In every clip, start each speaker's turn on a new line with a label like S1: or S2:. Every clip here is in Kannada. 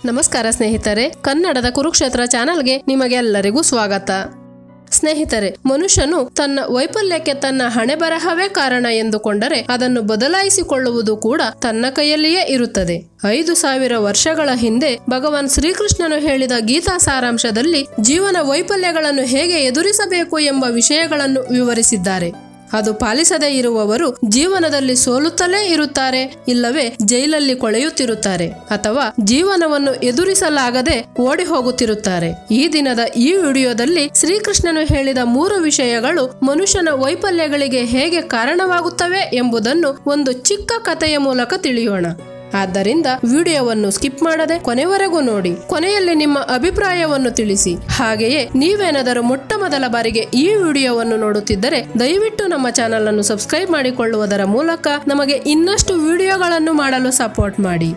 S1: ನಮಸ್ಕಾರ ಸ್ನೇಹಿತರೆ ಕನ್ನಡದ ಕುರುಕ್ಷೇತ್ರ ಚಾನಲ್ಗೆ ನಿಮಗೆಲ್ಲರಿಗೂ ಸ್ವಾಗತ ಸ್ನೇಹಿತರೆ ಮನುಷ್ಯನು ತನ್ನ ವೈಫಲ್ಯಕ್ಕೆ ತನ್ನ ಹಣೆ ಬರಹವೇ ಕಾರಣ ಎಂದುಕೊಂಡರೆ ಅದನ್ನು ಬದಲಾಯಿಸಿಕೊಳ್ಳುವುದು ಕೂಡ ತನ್ನ ಕೈಯಲ್ಲಿಯೇ ಇರುತ್ತದೆ ಐದು ಸಾವಿರ ವರ್ಷಗಳ ಹಿಂದೆ ಭಗವಾನ್ ಶ್ರೀಕೃಷ್ಣನು ಹೇಳಿದ ಗೀತಾ ಸಾರಾಂಶದಲ್ಲಿ ಜೀವನ ವೈಫಲ್ಯಗಳನ್ನು ಹೇಗೆ ಎದುರಿಸಬೇಕು ಎಂಬ ವಿಷಯಗಳನ್ನು ವಿವರಿಸಿದ್ದಾರೆ ಅದು ಪಾಲಿಸದೇ ಇರುವವರು ಜೀವನದಲ್ಲಿ ಸೋಲುತ್ತಲೇ ಇರುತ್ತಾರೆ ಇಲ್ಲವೇ ಜೈಲಲ್ಲಿ ಕೊಳೆಯುತ್ತಿರುತ್ತಾರೆ ಅಥವಾ ಜೀವನವನ್ನು ಎದುರಿಸಲಾಗದೆ ಓಡಿ ಹೋಗುತ್ತಿರುತ್ತಾರೆ ಈ ದಿನದ ಈ ವಿಡಿಯೋದಲ್ಲಿ ಶ್ರೀಕೃಷ್ಣನು ಹೇಳಿದ ಮೂರು ವಿಷಯಗಳು ಮನುಷ್ಯನ ವೈಫಲ್ಯಗಳಿಗೆ ಹೇಗೆ ಕಾರಣವಾಗುತ್ತವೆ ಎಂಬುದನ್ನು ಒಂದು ಚಿಕ್ಕ ಕಥೆಯ ಮೂಲಕ ತಿಳಿಯೋಣ ಆದ್ದರಿಂದ ವಿಡಿಯೋವನ್ನು ಸ್ಕಿಪ್ ಮಾಡದೆ ಕೊನೆವರೆಗೂ ನೋಡಿ ಕೊನೆಯಲ್ಲಿ ನಿಮ್ಮ ಅಭಿಪ್ರಾಯವನ್ನು ತಿಳಿಸಿ ಹಾಗೆಯೇ ನೀವೇನಾದರೂ ಮೊಟ್ಟ ಮೊದಲ ಬಾರಿಗೆ ಈ ವಿಡಿಯೋವನ್ನು ನೋಡುತ್ತಿದ್ದರೆ ದಯವಿಟ್ಟು ನಮ್ಮ ಚಾನಲ್ ಅನ್ನು ಸಬ್ಸ್ಕ್ರೈಬ್ ಮಾಡಿಕೊಳ್ಳುವುದರ ಮೂಲಕ ನಮಗೆ ಇನ್ನಷ್ಟು ವಿಡಿಯೋಗಳನ್ನು ಮಾಡಲು ಸಪೋರ್ಟ್ ಮಾಡಿ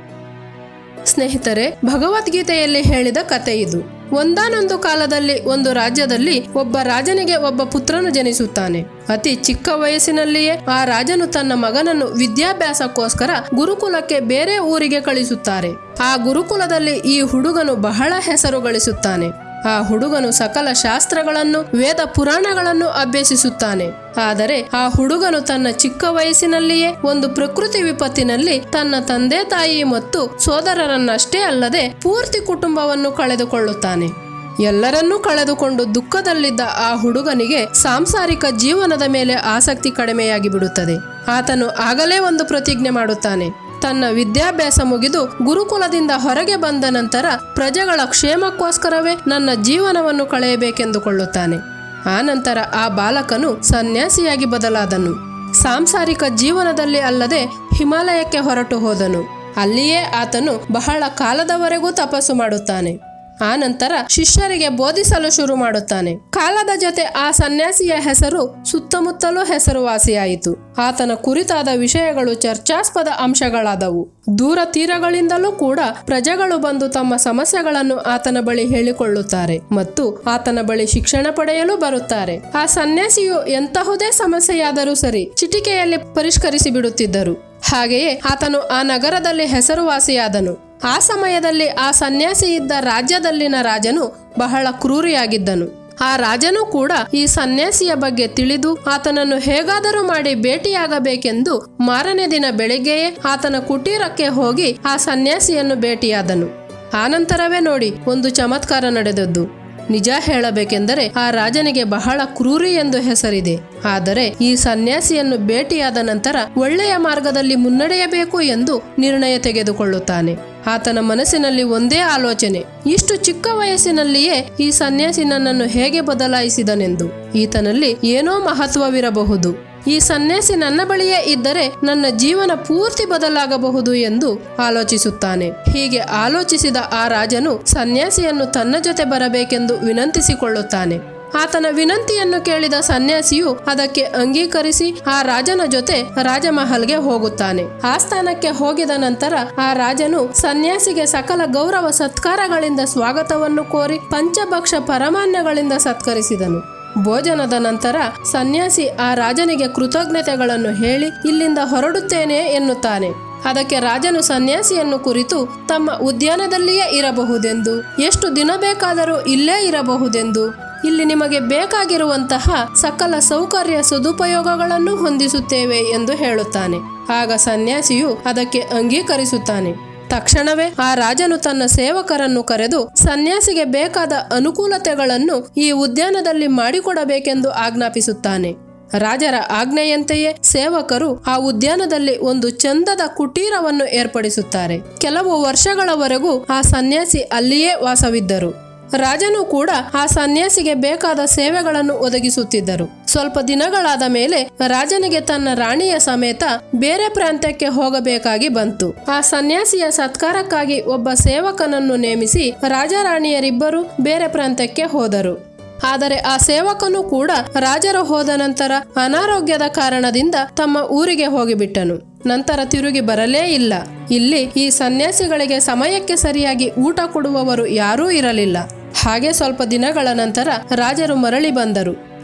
S1: ಸ್ನೇಹಿತರೆ ಭಗವದ್ಗೀತೆಯಲ್ಲಿ ಹೇಳಿದ ಕತೆ ಇದು ಒಂದಾನೊಂದು ಕಾಲದಲ್ಲಿ ಒಂದು ರಾಜ್ಯದಲ್ಲಿ ಒಬ್ಬ ರಾಜನಿಗೆ ಒಬ್ಬ ಪುತ್ರನು ಜನಿಸುತ್ತಾನೆ ಅತಿ ಚಿಕ್ಕ ವಯಸ್ಸಿನಲ್ಲಿಯೇ ಆ ರಾಜನು ತನ್ನ ಮಗನನ್ನು ವಿದ್ಯಾಭ್ಯಾಸಕ್ಕೋಸ್ಕರ ಗುರುಕುಲಕ್ಕೆ ಬೇರೆ ಊರಿಗೆ ಕಳಿಸುತ್ತಾರೆ ಆ ಗುರುಕುಲದಲ್ಲಿ ಈ ಹುಡುಗನು ಬಹಳ ಹೆಸರು ಗಳಿಸುತ್ತಾನೆ ಆ ಹುಡುಗನು ಸಕಲ ಶಾಸ್ತ್ರಗಳನ್ನು ವೇದ ಪುರಾಣಗಳನ್ನು ಅಭ್ಯಸಿಸುತ್ತಾನೆ ಆದರೆ ಆ ಹುಡುಗನು ತನ್ನ ಚಿಕ್ಕ ವಯಸ್ಸಿನಲ್ಲಿಯೇ ಒಂದು ಪ್ರಕೃತಿ ವಿಪತ್ತಿನಲ್ಲಿ ತನ್ನ ತಂದೆ ತಾಯಿ ಮತ್ತು ಸೋದರರನ್ನಷ್ಟೇ ಅಲ್ಲದೆ ಪೂರ್ತಿ ಕುಟುಂಬವನ್ನು ಕಳೆದುಕೊಳ್ಳುತ್ತಾನೆ ಎಲ್ಲರನ್ನೂ ಕಳೆದುಕೊಂಡು ದುಃಖದಲ್ಲಿದ್ದ ಆ ಹುಡುಗನಿಗೆ ಸಾಂಸಾರಿಕ ಜೀವನದ ಮೇಲೆ ಆಸಕ್ತಿ ಕಡಿಮೆಯಾಗಿ ಬಿಡುತ್ತದೆ ಆತನು ಆಗಲೇ ಒಂದು ಪ್ರತಿಜ್ಞೆ ಮಾಡುತ್ತಾನೆ ತನ್ನ ವಿದ್ಯಾಭ್ಯಾಸ ಮುಗಿದು ಗುರುಕುಲದಿಂದ ಹೊರಗೆ ಬಂದ ನಂತರ ಪ್ರಜೆಗಳ ಕ್ಷೇಮಕ್ಕೋಸ್ಕರವೇ ನನ್ನ ಜೀವನವನ್ನು ಕಳೆಯಬೇಕೆಂದುಕೊಳ್ಳುತ್ತಾನೆ ಆನಂತರ ಆ ಬಾಲಕನು ಸನ್ಯಾಸಿಯಾಗಿ ಬದಲಾದನು ಸಾಂಸಾರಿಕ ಜೀವನದಲ್ಲಿ ಅಲ್ಲದೆ ಹಿಮಾಲಯಕ್ಕೆ ಹೊರಟು ಹೋದನು ಅಲ್ಲಿಯೇ ಆತನು ಬಹಳ ಕಾಲದವರೆಗೂ ತಪಸ್ಸು ಮಾಡುತ್ತಾನೆ ಆನಂತರ ಶಿಷ್ಯರಿಗೆ ಬೋಧಿಸಲು ಶುರು ಮಾಡುತ್ತಾನೆ ಕಾಲದ ಜೊತೆ ಆ ಸನ್ಯಾಸಿಯ ಹೆಸರು ಸುತ್ತಮುತ್ತಲೂ ಹೆಸರುವಾಸಿಯಾಯಿತು ಆತನ ಕುರಿತಾದ ವಿಷಯಗಳು ಚರ್ಚಾಸ್ಪದ ಅಂಶಗಳಾದವು ದೂರ ತೀರಗಳಿಂದಲೂ ಕೂಡ ಪ್ರಜೆಗಳು ಬಂದು ತಮ್ಮ ಸಮಸ್ಯೆಗಳನ್ನು ಆತನ ಬಳಿ ಹೇಳಿಕೊಳ್ಳುತ್ತಾರೆ ಮತ್ತು ಆತನ ಬಳಿ ಶಿಕ್ಷಣ ಪಡೆಯಲು ಬರುತ್ತಾರೆ ಆ ಸನ್ಯಾಸಿಯು ಎಂತಹುದೇ ಸಮಸ್ಯೆಯಾದರೂ ಸರಿ ಚಿಟಿಕೆಯಲ್ಲಿ ಪರಿಷ್ಕರಿಸಿ ಬಿಡುತ್ತಿದ್ದರು ಹಾಗೆಯೇ ಆತನು ಆ ನಗರದಲ್ಲಿ ಹೆಸರುವಾಸಿಯಾದನು ಆ ಸಮಯದಲ್ಲಿ ಆ ಸನ್ಯಾಸಿ ಇದ್ದ ರಾಜ್ಯದಲ್ಲಿನ ರಾಜನು ಬಹಳ ಕ್ರೂರಿಯಾಗಿದ್ದನು ಆ ರಾಜನು ಕೂಡ ಈ ಸನ್ಯಾಸಿಯ ಬಗ್ಗೆ ತಿಳಿದು ಆತನನ್ನು ಹೇಗಾದರೂ ಮಾಡಿ ಭೇಟಿಯಾಗಬೇಕೆಂದು ಮಾರನೇ ದಿನ ಬೆಳಿಗ್ಗೆಯೇ ಆತನ ಕುಟೀರಕ್ಕೆ ಹೋಗಿ ಆ ಸನ್ಯಾಸಿಯನ್ನು ಭೇಟಿಯಾದನು ಆನಂತರವೇ ನೋಡಿ ಒಂದು ಚಮತ್ಕಾರ ನಡೆದದ್ದು ನಿಜ ಹೇಳಬೇಕೆಂದರೆ ಆ ರಾಜನಿಗೆ ಬಹಳ ಕ್ರೂರಿ ಎಂದು ಹೆಸರಿದೆ ಆದರೆ ಈ ಸನ್ಯಾಸಿಯನ್ನು ಭೇಟಿಯಾದ ನಂತರ ಒಳ್ಳೆಯ ಮಾರ್ಗದಲ್ಲಿ ಮುನ್ನಡೆಯಬೇಕು ಎಂದು ನಿರ್ಣಯ ತೆಗೆದುಕೊಳ್ಳುತ್ತಾನೆ ಆತನ ಮನಸ್ಸಿನಲ್ಲಿ ಒಂದೇ ಆಲೋಚನೆ ಇಷ್ಟು ಚಿಕ್ಕ ವಯಸ್ಸಿನಲ್ಲಿಯೇ ಈ ಸನ್ಯಾಸಿ ನನ್ನನ್ನು ಹೇಗೆ ಬದಲಾಯಿಸಿದನೆಂದು ಈತನಲ್ಲಿ ಏನೋ ಮಹತ್ವವಿರಬಹುದು ಈ ಸನ್ಯಾಸಿ ನನ್ನ ಬಳಿಯೇ ಇದ್ದರೆ ನನ್ನ ಜೀವನ ಪೂರ್ತಿ ಬದಲಾಗಬಹುದು ಎಂದು ಆಲೋಚಿಸುತ್ತಾನೆ ಹೀಗೆ ಆಲೋಚಿಸಿದ ಆ ರಾಜನು ಸನ್ಯಾಸಿಯನ್ನು ತನ್ನ ಜೊತೆ ಬರಬೇಕೆಂದು ವಿನಂತಿಸಿಕೊಳ್ಳುತ್ತಾನೆ ಆತನ ವಿನಂತಿಯನ್ನು ಕೇಳಿದ ಸನ್ಯಾಸಿಯು ಅದಕ್ಕೆ ಅಂಗೀಕರಿಸಿ ಆ ರಾಜನ ಜೊತೆ ರಾಜಮಹಲ್ಗೆ ಹೋಗುತ್ತಾನೆ ಆಸ್ಥಾನಕ್ಕೆ ಹೋಗಿದ ನಂತರ ಆ ರಾಜನು ಸನ್ಯಾಸಿಗೆ ಸಕಲ ಗೌರವ ಸತ್ಕಾರಗಳಿಂದ ಸ್ವಾಗತವನ್ನು ಕೋರಿ ಪಂಚಭಕ್ಷ ಪರಮಾನ್ಯಗಳಿಂದ ಸತ್ಕರಿಸಿದನು ಭೋಜನದ ನಂತರ ಸನ್ಯಾಸಿ ಆ ರಾಜನಿಗೆ ಕೃತಜ್ಞತೆಗಳನ್ನು ಹೇಳಿ ಇಲ್ಲಿಂದ ಹೊರಡುತ್ತೇನೆ ಎನ್ನುತ್ತಾನೆ ಅದಕ್ಕೆ ರಾಜನು ಸನ್ಯಾಸಿಯನ್ನು ಕುರಿತು ತಮ್ಮ ಉದ್ಯಾನದಲ್ಲಿಯೇ ಇರಬಹುದೆಂದು ಎಷ್ಟು ದಿನ ಬೇಕಾದರೂ ಇಲ್ಲೇ ಇರಬಹುದೆಂದು ಇಲ್ಲಿ ನಿಮಗೆ ಬೇಕಾಗಿರುವಂತಹ ಸಕಲ ಸೌಕರ್ಯ ಸದುಪಯೋಗಗಳನ್ನು ಹೊಂದಿಸುತ್ತೇವೆ ಎಂದು ಹೇಳುತ್ತಾನೆ ಆಗ ಸನ್ಯಾಸಿಯು ಅದಕ್ಕೆ ಅಂಗೀಕರಿಸುತ್ತಾನೆ ತಕ್ಷಣವೇ ಆ ರಾಜನು ತನ್ನ ಸೇವಕರನ್ನು ಕರೆದು ಸನ್ಯಾಸಿಗೆ ಬೇಕಾದ ಅನುಕೂಲತೆಗಳನ್ನು ಈ ಉದ್ಯಾನದಲ್ಲಿ ಮಾಡಿಕೊಡಬೇಕೆಂದು ಆಜ್ಞಾಪಿಸುತ್ತಾನೆ ರಾಜರ ಆಜ್ಞೆಯಂತೆಯೇ ಸೇವಕರು ಆ ಉದ್ಯಾನದಲ್ಲಿ ಒಂದು ಚಂದದ ಕುಟೀರವನ್ನು ಏರ್ಪಡಿಸುತ್ತಾರೆ ಕೆಲವು ವರ್ಷಗಳವರೆಗೂ ಆ ಸನ್ಯಾಸಿ ಅಲ್ಲಿಯೇ ವಾಸವಿದ್ದರು ರಾಜನು ಕೂಡ ಆ ಸನ್ಯಾಸಿಗೆ ಬೇಕಾದ ಸೇವೆಗಳನ್ನು ಒದಗಿಸುತ್ತಿದ್ದರು ಸ್ವಲ್ಪ ದಿನಗಳಾದ ಮೇಲೆ ರಾಜನಿಗೆ ತನ್ನ ರಾಣಿಯ ಸಮೇತ ಬೇರೆ ಪ್ರಾಂತ್ಯಕ್ಕೆ ಹೋಗಬೇಕಾಗಿ ಬಂತು ಆ ಸನ್ಯಾಸಿಯ ಸತ್ಕಾರಕ್ಕಾಗಿ ಒಬ್ಬ ಸೇವಕನನ್ನು ನೇಮಿಸಿ ರಾಜರಾಣಿಯರಿಬ್ಬರು ಬೇರೆ ಪ್ರಾಂತ್ಯಕ್ಕೆ ಹೋದರು ಆದರೆ ಆ ಸೇವಕನು ಕೂಡ ರಾಜರು ಹೋದ ನಂತರ ಅನಾರೋಗ್ಯದ ಕಾರಣದಿಂದ ತಮ್ಮ ಊರಿಗೆ ಹೋಗಿಬಿಟ್ಟನು ನಂತರ ತಿರುಗಿ ಬರಲೇ ಇಲ್ಲ ಇಲ್ಲಿ ಈ ಸನ್ಯಾಸಿಗಳಿಗೆ ಸಮಯಕ್ಕೆ ಸರಿಯಾಗಿ ಊಟ ಕೊಡುವವರು ಯಾರೂ ಇರಲಿಲ್ಲ ಹಾಗೆ ಸ್ವಲ್ಪ ದಿನಗಳ ನಂತರ ರಾಜರು ಮರಳಿ ಬಂದರು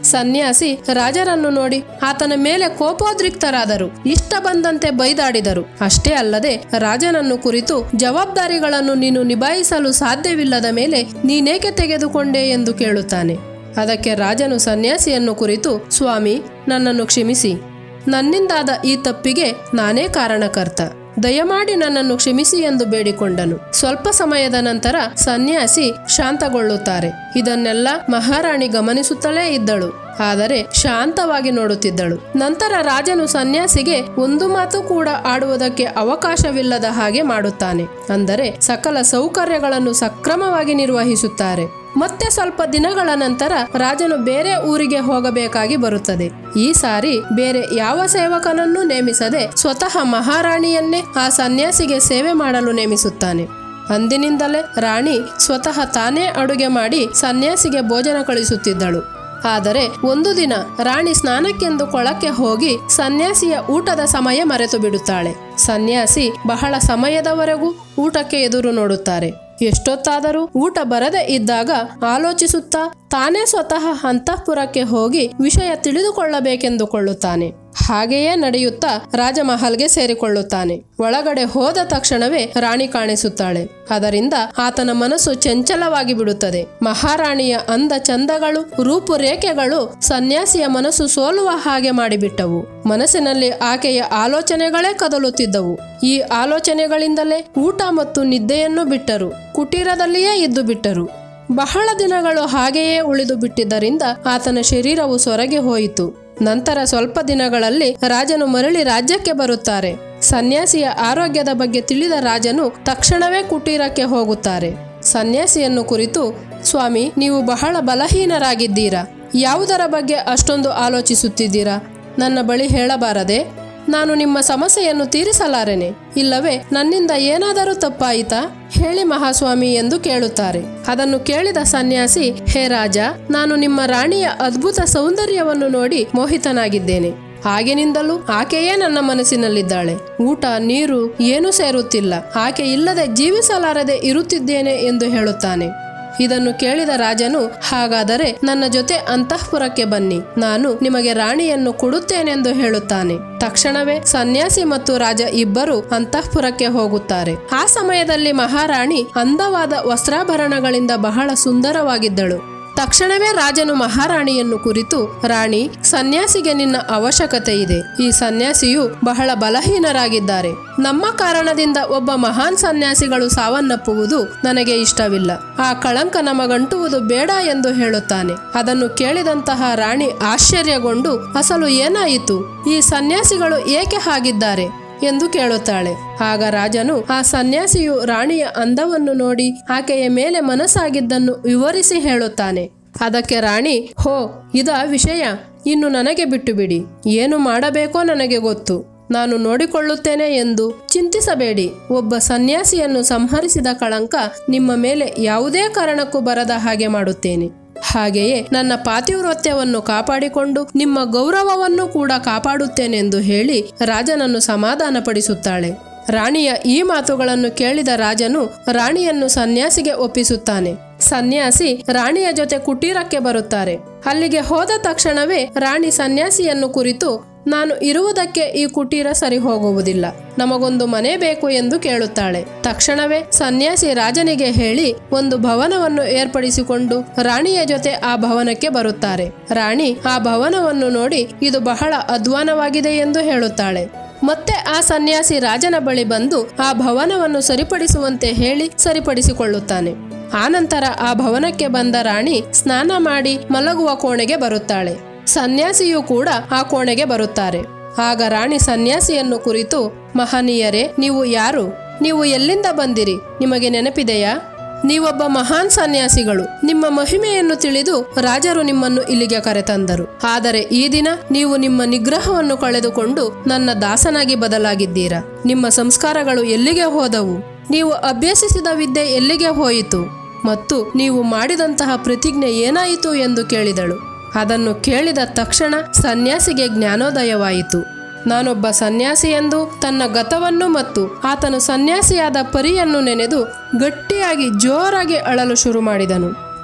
S1: ಸನ್ಯಾಸಿ ರಾಜರನ್ನು ನೋಡಿ ಆತನ ಮೇಲೆ ಕೋಪೋದ್ರಿಕ್ತರಾದರು ಇಷ್ಟ ಬಂದಂತೆ ಬೈದಾಡಿದರು ಅಷ್ಟೇ ಅಲ್ಲದೆ ರಾಜನನ್ನು ಕುರಿತು ಜವಾಬ್ದಾರಿಗಳನ್ನು ನೀನು ನಿಭಾಯಿಸಲು ಸಾಧ್ಯವಿಲ್ಲದ ಮೇಲೆ ನೀನೇಕೆ ತೆಗೆದುಕೊಂಡೆ ಎಂದು ಕೇಳುತ್ತಾನೆ ಅದಕ್ಕೆ ರಾಜನು ಸನ್ಯಾಸಿಯನ್ನು ಕುರಿತು ಸ್ವಾಮಿ ನನ್ನನ್ನು ಕ್ಷಮಿಸಿ ನನ್ನಿಂದಾದ ಈ ತಪ್ಪಿಗೆ ನಾನೇ ಕಾರಣಕರ್ತ ದಯಮಾಡಿ ನನ್ನನ್ನು ಕ್ಷಮಿಸಿ ಎಂದು ಬೇಡಿಕೊಂಡನು ಸ್ವಲ್ಪ ಸಮಯದ ನಂತರ ಸನ್ಯಾಸಿ ಶಾಂತಗೊಳ್ಳುತ್ತಾರೆ ಇದನ್ನೆಲ್ಲ ಮಹಾರಾಣಿ ಗಮನಿಸುತ್ತಲೇ ಇದ್ದಳು ಆದರೆ ಶಾಂತವಾಗಿ ನೋಡುತ್ತಿದ್ದಳು ನಂತರ ರಾಜನು ಸನ್ಯಾಸಿಗೆ ಒಂದು ಮಾತು ಕೂಡ ಆಡುವುದಕ್ಕೆ ಅವಕಾಶವಿಲ್ಲದ ಹಾಗೆ ಮಾಡುತ್ತಾನೆ ಅಂದರೆ ಸಕಲ ಸೌಕರ್ಯಗಳನ್ನು ಸಕ್ರಮವಾಗಿ ನಿರ್ವಹಿಸುತ್ತಾರೆ ಮತ್ತೆ ಸ್ವಲ್ಪ ದಿನಗಳ ನಂತರ ರಾಜನು ಬೇರೆ ಊರಿಗೆ ಹೋಗಬೇಕಾಗಿ ಬರುತ್ತದೆ ಈ ಸಾರಿ ಬೇರೆ ಯಾವ ಸೇವಕನನ್ನೂ ನೇಮಿಸದೆ ಸ್ವತಃ ಮಹಾರಾಣಿಯನ್ನೇ ಆ ಸನ್ಯಾಸಿಗೆ ಸೇವೆ ಮಾಡಲು ನೇಮಿಸುತ್ತಾನೆ ಅಂದಿನಿಂದಲೇ ರಾಣಿ ಸ್ವತಃ ತಾನೇ ಅಡುಗೆ ಮಾಡಿ ಸನ್ಯಾಸಿಗೆ ಭೋಜನ ಕಳಿಸುತ್ತಿದ್ದಳು ಆದರೆ ಒಂದು ದಿನ ರಾಣಿ ಸ್ನಾನಕ್ಕೆಂದು ಕೊಳಕ್ಕೆ ಹೋಗಿ ಸನ್ಯಾಸಿಯ ಊಟದ ಸಮಯ ಮರೆತು ಬಿಡುತ್ತಾಳೆ ಸನ್ಯಾಸಿ ಬಹಳ ಸಮಯದವರೆಗೂ ಊಟಕ್ಕೆ ಎದುರು ನೋಡುತ್ತಾರೆ ಎಷ್ಟೊತ್ತಾದರೂ ಊಟ ಬರದೇ ಇದ್ದಾಗ ಆಲೋಚಿಸುತ್ತಾ ತಾನೇ ಸ್ವತಃ ಅಂತಃಪುರಕ್ಕೆ ಹೋಗಿ ವಿಷಯ ತಿಳಿದುಕೊಳ್ಳಬೇಕೆಂದುಕೊಳ್ಳುತ್ತಾನೆ ಹಾಗೆಯೇ ನಡೆಯುತ್ತಾ ರಾಜಮಹಲ್ಗೆ ಸೇರಿಕೊಳ್ಳುತ್ತಾನೆ ಒಳಗಡೆ ಹೋದ ತಕ್ಷಣವೇ ರಾಣಿ ಕಾಣಿಸುತ್ತಾಳೆ ಅದರಿಂದ ಆತನ ಮನಸ್ಸು ಚಂಚಲವಾಗಿ ಬಿಡುತ್ತದೆ ಮಹಾರಾಣಿಯ ಅಂದ ಚಂದಗಳು ರೂಪುರೇಖೆಗಳು ಸನ್ಯಾಸಿಯ ಮನಸ್ಸು ಸೋಲುವ ಹಾಗೆ ಮಾಡಿಬಿಟ್ಟವು ಮನಸ್ಸಿನಲ್ಲಿ ಆಕೆಯ ಆಲೋಚನೆಗಳೇ ಕದಲುತ್ತಿದ್ದವು ಈ ಆಲೋಚನೆಗಳಿಂದಲೇ ಊಟ ಮತ್ತು ನಿದ್ದೆಯನ್ನು ಬಿಟ್ಟರು ಕುಟೀರದಲ್ಲಿಯೇ ಇದ್ದು ಬಿಟ್ಟರು ಬಹಳ ದಿನಗಳು ಹಾಗೆಯೇ ಉಳಿದು ಬಿಟ್ಟಿದ್ದರಿಂದ ಆತನ ಶರೀರವು ಸೊರಗಿ ಹೋಯಿತು ನಂತರ ಸ್ವಲ್ಪ ದಿನಗಳಲ್ಲಿ ರಾಜನು ಮರಳಿ ರಾಜ್ಯಕ್ಕೆ ಬರುತ್ತಾರೆ ಸನ್ಯಾಸಿಯ ಆರೋಗ್ಯದ ಬಗ್ಗೆ ತಿಳಿದ ರಾಜನು ತಕ್ಷಣವೇ ಕುಟೀರಕ್ಕೆ ಹೋಗುತ್ತಾರೆ ಸನ್ಯಾಸಿಯನ್ನು ಕುರಿತು ಸ್ವಾಮಿ ನೀವು ಬಹಳ ಬಲಹೀನರಾಗಿದ್ದೀರಾ ಯಾವುದರ ಬಗ್ಗೆ ಅಷ್ಟೊಂದು ಆಲೋಚಿಸುತ್ತಿದ್ದೀರಾ ನನ್ನ ಬಳಿ ಹೇಳಬಾರದೆ ನಾನು ನಿಮ್ಮ ಸಮಸ್ಯೆಯನ್ನು ತೀರಿಸಲಾರೆನೆ ಇಲ್ಲವೇ ನನ್ನಿಂದ ಏನಾದರೂ ತಪ್ಪಾಯಿತಾ ಹೇಳಿ ಮಹಾಸ್ವಾಮಿ ಎಂದು ಕೇಳುತ್ತಾರೆ ಅದನ್ನು ಕೇಳಿದ ಸನ್ಯಾಸಿ ಹೇ ರಾಜ ನಾನು ನಿಮ್ಮ ರಾಣಿಯ ಅದ್ಭುತ ಸೌಂದರ್ಯವನ್ನು ನೋಡಿ ಮೋಹಿತನಾಗಿದ್ದೇನೆ ಆಗಿನಿಂದಲೂ ಆಕೆಯೇ ನನ್ನ ಮನಸ್ಸಿನಲ್ಲಿದ್ದಾಳೆ ಊಟ ನೀರು ಏನೂ ಸೇರುತ್ತಿಲ್ಲ ಆಕೆ ಇಲ್ಲದೆ ಜೀವಿಸಲಾರದೆ ಇರುತ್ತಿದ್ದೇನೆ ಎಂದು ಹೇಳುತ್ತಾನೆ ಇದನ್ನು ಕೇಳಿದ ರಾಜನು ಹಾಗಾದರೆ ನನ್ನ ಜೊತೆ ಅಂತಃಪುರಕ್ಕೆ ಬನ್ನಿ ನಾನು ನಿಮಗೆ ರಾಣಿಯನ್ನು ಕೊಡುತ್ತೇನೆಂದು ಹೇಳುತ್ತಾನೆ ತಕ್ಷಣವೇ ಸನ್ಯಾಸಿ ಮತ್ತು ರಾಜ ಇಬ್ಬರು ಅಂತಃಪುರಕ್ಕೆ ಹೋಗುತ್ತಾರೆ ಆ ಸಮಯದಲ್ಲಿ ಮಹಾರಾಣಿ ಅಂದವಾದ ವಸ್ತ್ರಾಭರಣಗಳಿಂದ ಬಹಳ ಸುಂದರವಾಗಿದ್ದಳು ತಕ್ಷಣವೇ ರಾಜನು ಮಹಾರಾಣಿಯನ್ನು ಕುರಿತು ರಾಣಿ ಸನ್ಯಾಸಿಗೆ ನಿನ್ನ ಅವಶ್ಯಕತೆ ಇದೆ ಈ ಸನ್ಯಾಸಿಯು ಬಹಳ ಬಲಹೀನರಾಗಿದ್ದಾರೆ ನಮ್ಮ ಕಾರಣದಿಂದ ಒಬ್ಬ ಮಹಾನ್ ಸನ್ಯಾಸಿಗಳು ಸಾವನ್ನಪ್ಪುವುದು ನನಗೆ ಇಷ್ಟವಿಲ್ಲ ಆ ಕಳಂಕ ನಮಗಂಟುವುದು ಬೇಡ ಎಂದು ಹೇಳುತ್ತಾನೆ ಅದನ್ನು ಕೇಳಿದಂತಹ ರಾಣಿ ಆಶ್ಚರ್ಯಗೊಂಡು ಅಸಲು ಏನಾಯಿತು ಈ ಸನ್ಯಾಸಿಗಳು ಏಕೆ ಹಾಗಿದ್ದಾರೆ ಎಂದು ಕೇಳುತ್ತಾಳೆ ಆಗ ರಾಜನು ಆ ಸನ್ಯಾಸಿಯು ರಾಣಿಯ ಅಂದವನ್ನು ನೋಡಿ ಆಕೆಯ ಮೇಲೆ ಮನಸ್ಸಾಗಿದ್ದನ್ನು ವಿವರಿಸಿ ಹೇಳುತ್ತಾನೆ ಅದಕ್ಕೆ ರಾಣಿ ಹೋ ಇದ ವಿಷಯ ಇನ್ನು ನನಗೆ ಬಿಟ್ಟು ಬಿಡಿ ಏನು ಮಾಡಬೇಕೋ ನನಗೆ ಗೊತ್ತು ನಾನು ನೋಡಿಕೊಳ್ಳುತ್ತೇನೆ ಎಂದು ಚಿಂತಿಸಬೇಡಿ ಒಬ್ಬ ಸನ್ಯಾಸಿಯನ್ನು ಸಂಹರಿಸಿದ ಕಳಂಕ ನಿಮ್ಮ ಮೇಲೆ ಯಾವುದೇ ಕಾರಣಕ್ಕೂ ಬರದ ಹಾಗೆ ಮಾಡುತ್ತೇನೆ ಹಾಗೆಯೇ ನನ್ನ ಪಾತಿವ್ರತ್ಯವನ್ನು ಕಾಪಾಡಿಕೊಂಡು ನಿಮ್ಮ ಗೌರವವನ್ನು ಕೂಡ ಕಾಪಾಡುತ್ತೇನೆಂದು ಹೇಳಿ ರಾಜನನ್ನು ಸಮಾಧಾನಪಡಿಸುತ್ತಾಳೆ ರಾಣಿಯ ಈ ಮಾತುಗಳನ್ನು ಕೇಳಿದ ರಾಜನು ರಾಣಿಯನ್ನು ಸನ್ಯಾಸಿಗೆ ಒಪ್ಪಿಸುತ್ತಾನೆ ಸನ್ಯಾಸಿ ರಾಣಿಯ ಜೊತೆ ಕುಟೀರಕ್ಕೆ ಬರುತ್ತಾರೆ ಅಲ್ಲಿಗೆ ಹೋದ ತಕ್ಷಣವೇ ರಾಣಿ ಸನ್ಯಾಸಿಯನ್ನು ಕುರಿತು ನಾನು ಇರುವುದಕ್ಕೆ ಈ ಕುಟೀರ ಸರಿ ಹೋಗುವುದಿಲ್ಲ ನಮಗೊಂದು ಮನೆ ಬೇಕು ಎಂದು ಕೇಳುತ್ತಾಳೆ ತಕ್ಷಣವೇ ಸನ್ಯಾಸಿ ರಾಜನಿಗೆ ಹೇಳಿ ಒಂದು ಭವನವನ್ನು ಏರ್ಪಡಿಸಿಕೊಂಡು ರಾಣಿಯ ಜೊತೆ ಆ ಭವನಕ್ಕೆ ಬರುತ್ತಾರೆ ರಾಣಿ ಆ ಭವನವನ್ನು ನೋಡಿ ಇದು ಬಹಳ ಅಧ್ವಾನವಾಗಿದೆ ಎಂದು ಹೇಳುತ್ತಾಳೆ ಮತ್ತೆ ಆ ಸನ್ಯಾಸಿ ರಾಜನ ಬಳಿ ಬಂದು ಆ ಭವನವನ್ನು ಸರಿಪಡಿಸುವಂತೆ ಹೇಳಿ ಸರಿಪಡಿಸಿಕೊಳ್ಳುತ್ತಾನೆ ಆನಂತರ ಆ ಭವನಕ್ಕೆ ಬಂದ ರಾಣಿ ಸ್ನಾನ ಮಾಡಿ ಮಲಗುವ ಕೋಣೆಗೆ ಬರುತ್ತಾಳೆ ಸನ್ಯಾಸಿಯು ಕೂಡ ಆ ಕೋಣೆಗೆ ಬರುತ್ತಾರೆ ಆಗ ರಾಣಿ ಸನ್ಯಾಸಿಯನ್ನು ಕುರಿತು ಮಹನೀಯರೇ ನೀವು ಯಾರು ನೀವು ಎಲ್ಲಿಂದ ಬಂದಿರಿ ನಿಮಗೆ ನೆನಪಿದೆಯಾ ನೀವೊಬ್ಬ ಮಹಾನ್ ಸನ್ಯಾಸಿಗಳು ನಿಮ್ಮ ಮಹಿಮೆಯನ್ನು ತಿಳಿದು ರಾಜರು ನಿಮ್ಮನ್ನು ಇಲ್ಲಿಗೆ ಕರೆತಂದರು ಆದರೆ ಈ ದಿನ ನೀವು ನಿಮ್ಮ ನಿಗ್ರಹವನ್ನು ಕಳೆದುಕೊಂಡು ನನ್ನ ದಾಸನಾಗಿ ಬದಲಾಗಿದ್ದೀರಾ ನಿಮ್ಮ ಸಂಸ್ಕಾರಗಳು ಎಲ್ಲಿಗೆ ಹೋದವು ನೀವು ಅಭ್ಯಸಿಸಿದ ವಿದ್ಯೆ ಎಲ್ಲಿಗೆ ಹೋಯಿತು ಮತ್ತು ನೀವು ಮಾಡಿದಂತಹ ಪ್ರತಿಜ್ಞೆ ಏನಾಯಿತು ಎಂದು ಕೇಳಿದಳು ಅದನ್ನು ಕೇಳಿದ ತಕ್ಷಣ ಸನ್ಯಾಸಿಗೆ ಜ್ಞಾನೋದಯವಾಯಿತು ನಾನೊಬ್ಬ ಸನ್ಯಾಸಿ ಎಂದು ತನ್ನ ಗತವನ್ನು ಮತ್ತು ಆತನು ಸನ್ಯಾಸಿಯಾದ ಪರಿಯನ್ನು ನೆನೆದು ಗಟ್ಟಿಯಾಗಿ ಜೋರಾಗಿ ಅಳಲು ಶುರು ಮಾಡಿದನು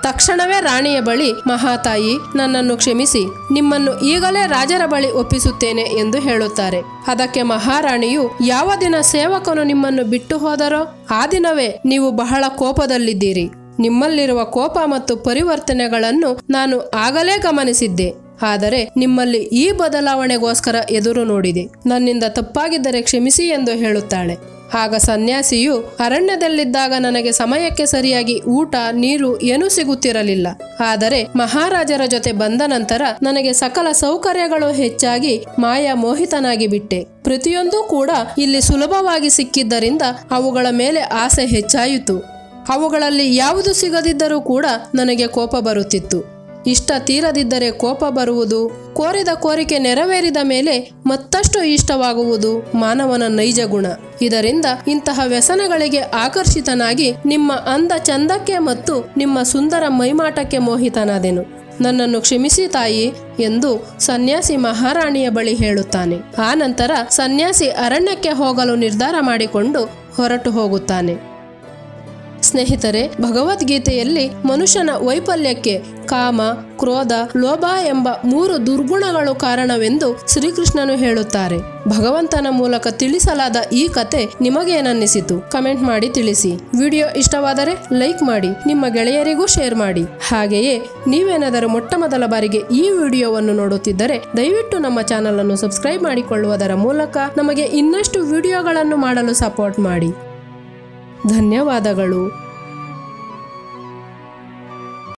S1: ತಕ್ಷಣವೇ ರಾಣಿಯ ಬಳಿ ಮಹಾತಾಯಿ ನನ್ನನ್ನು ಕ್ಷಮಿಸಿ ನಿಮ್ಮನ್ನು ಈಗಲೇ ರಾಜರ ಬಳಿ ಒಪ್ಪಿಸುತ್ತೇನೆ ಎಂದು ಹೇಳುತ್ತಾರೆ ಅದಕ್ಕೆ ಮಹಾರಾಣಿಯು ಯಾವ ದಿನ ಸೇವಕನು ನಿಮ್ಮನ್ನು ಬಿಟ್ಟು ಹೋದರೋ ಆ ದಿನವೇ ನೀವು ಬಹಳ ಕೋಪದಲ್ಲಿದ್ದೀರಿ ನಿಮ್ಮಲ್ಲಿರುವ ಕೋಪ ಮತ್ತು ಪರಿವರ್ತನೆಗಳನ್ನು ನಾನು ಆಗಲೇ ಗಮನಿಸಿದ್ದೆ ಆದರೆ ನಿಮ್ಮಲ್ಲಿ ಈ ಬದಲಾವಣೆಗೋಸ್ಕರ ಎದುರು ನೋಡಿದೆ ನನ್ನಿಂದ ತಪ್ಪಾಗಿದ್ದರೆ ಕ್ಷಮಿಸಿ ಎಂದು ಹೇಳುತ್ತಾಳೆ ಆಗ ಸನ್ಯಾಸಿಯು ಅರಣ್ಯದಲ್ಲಿದ್ದಾಗ ನನಗೆ ಸಮಯಕ್ಕೆ ಸರಿಯಾಗಿ ಊಟ ನೀರು ಏನೂ ಸಿಗುತ್ತಿರಲಿಲ್ಲ ಆದರೆ ಮಹಾರಾಜರ ಜೊತೆ ಬಂದ ನಂತರ ನನಗೆ ಸಕಲ ಸೌಕರ್ಯಗಳು ಹೆಚ್ಚಾಗಿ ಮಾಯಾ ಮೋಹಿತನಾಗಿ ಬಿಟ್ಟೆ ಪ್ರತಿಯೊಂದೂ ಕೂಡ ಇಲ್ಲಿ ಸುಲಭವಾಗಿ ಸಿಕ್ಕಿದ್ದರಿಂದ ಅವುಗಳ ಮೇಲೆ ಆಸೆ ಹೆಚ್ಚಾಯಿತು ಅವುಗಳಲ್ಲಿ ಯಾವುದು ಸಿಗದಿದ್ದರೂ ಕೂಡ ನನಗೆ ಕೋಪ ಬರುತ್ತಿತ್ತು ಇಷ್ಟ ತೀರದಿದ್ದರೆ ಕೋಪ ಬರುವುದು ಕೋರಿದ ಕೋರಿಕೆ ನೆರವೇರಿದ ಮೇಲೆ ಮತ್ತಷ್ಟು ಇಷ್ಟವಾಗುವುದು ಮಾನವನ ನೈಜ ಗುಣ ಇದರಿಂದ ಇಂತಹ ವ್ಯಸನಗಳಿಗೆ ಆಕರ್ಷಿತನಾಗಿ ನಿಮ್ಮ ಅಂದ ಚಂದಕ್ಕೆ ಮತ್ತು ನಿಮ್ಮ ಸುಂದರ ಮೈಮಾಟಕ್ಕೆ ಮೋಹಿತನಾದೆನು ನನ್ನನ್ನು ಕ್ಷಮಿಸಿ ತಾಯಿ ಎಂದು ಸನ್ಯಾಸಿ ಮಹಾರಾಣಿಯ ಬಳಿ ಹೇಳುತ್ತಾನೆ ಆ ನಂತರ ಸನ್ಯಾಸಿ ಅರಣ್ಯಕ್ಕೆ ಹೋಗಲು ನಿರ್ಧಾರ ಮಾಡಿಕೊಂಡು ಹೊರಟು ಹೋಗುತ್ತಾನೆ ಸ್ನೇಹಿತರೆ ಭಗವದ್ಗೀತೆಯಲ್ಲಿ ಮನುಷ್ಯನ ವೈಫಲ್ಯಕ್ಕೆ ಕಾಮ ಕ್ರೋಧ ಲೋಭ ಎಂಬ ಮೂರು ದುರ್ಗುಣಗಳು ಕಾರಣವೆಂದು ಶ್ರೀಕೃಷ್ಣನು ಹೇಳುತ್ತಾರೆ ಭಗವಂತನ ಮೂಲಕ ತಿಳಿಸಲಾದ ಈ ಕತೆ ನಿಮಗೇನನ್ನಿಸಿತು ಕಮೆಂಟ್ ಮಾಡಿ ತಿಳಿಸಿ ವಿಡಿಯೋ ಇಷ್ಟವಾದರೆ ಲೈಕ್ ಮಾಡಿ ನಿಮ್ಮ ಗೆಳೆಯರಿಗೂ ಶೇರ್ ಮಾಡಿ ಹಾಗೆಯೇ ನೀವೇನಾದರೂ ಮೊಟ್ಟ ಮೊದಲ ಬಾರಿಗೆ ಈ ವಿಡಿಯೋವನ್ನು ನೋಡುತ್ತಿದ್ದರೆ ದಯವಿಟ್ಟು ನಮ್ಮ ಚಾನಲ್ ಅನ್ನು ಸಬ್ಸ್ಕ್ರೈಬ್ ಮಾಡಿಕೊಳ್ಳುವುದರ ಮೂಲಕ ನಮಗೆ ಇನ್ನಷ್ಟು ವಿಡಿಯೋಗಳನ್ನು ಮಾಡಲು ಸಪೋರ್ಟ್ ಮಾಡಿ ಧನ್ಯವಾದಗಳು